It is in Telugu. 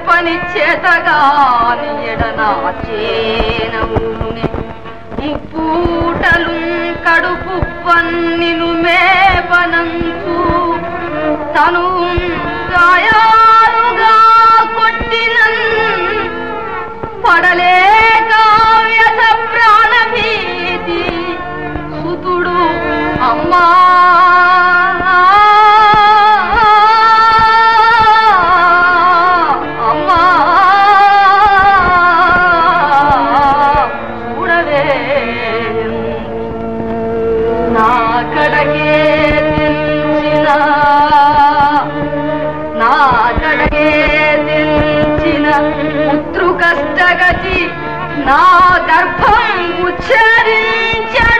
పని చేతగాని ఎడనాచేనవునే ముప్పూటలు కడుపు పన్నిను మేపనంచు తను గాయాలుగా కొట్టినన్ పడలేక వ్యథ ప్రాణభీతి సుతుడు అమ్మా అమ్మా చూడవే నా కడగే తెంచిన నా కడగే తెంచిన పుత్రు కష్టగతి నా గర్భం ఉచ్చరించ